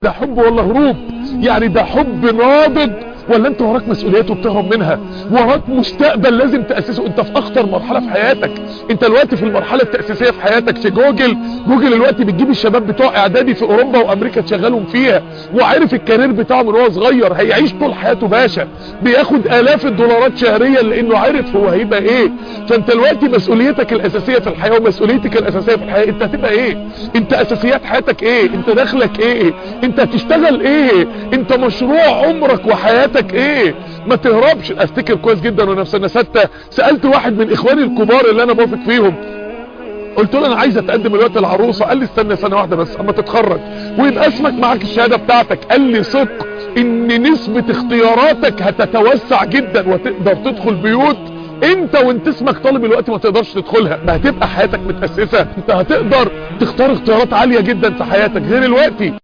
ده حب ولا هروب يعني ده حب ناضج ولا انت وراك مسؤوليات وبتهرب منها وراك مستقبل لازم تأسسه انت في اخطر مرحلة في حياتك انت دلوقتي في المرحلة التأسيسية في حياتك في جوجل جوجل دلوقتي بتجيب الشباب بتوع اعدادي في اوروبا وامريكا تشغلهم فيها وعارف الكارير بتاعه من هو صغير هيعيش طول حياته باشا بياخد الاف الدولارات شهريا لانه عارف هو هيبقى ايه فانت دلوقتي مسؤوليتك الاساسية في الحياة ومسؤوليتك الاساسية في الحياة انت هتبقى ايه انت اساسيات حياتك ايه انت دخلك ايه انت هتشتغل ايه انت مشروع عمرك وحياتك ايه ما تهربش افتكر كويس جدا وانا في سنه سته سالت واحد من اخواني الكبار اللي انا بثق فيهم قلت له انا عايز اتقدم الوقت العروسه قال لي استنى سنه واحده بس اما تتخرج ويبقى اسمك معاك الشهاده بتاعتك قال لي ثق ان نسبه اختياراتك هتتوسع جدا وتقدر تدخل بيوت انت وانت اسمك طالب الوقت ما تقدرش تدخلها ما هتبقى حياتك متأسسة انت هتقدر تختار اختيارات عالية جدا في حياتك غير الوقت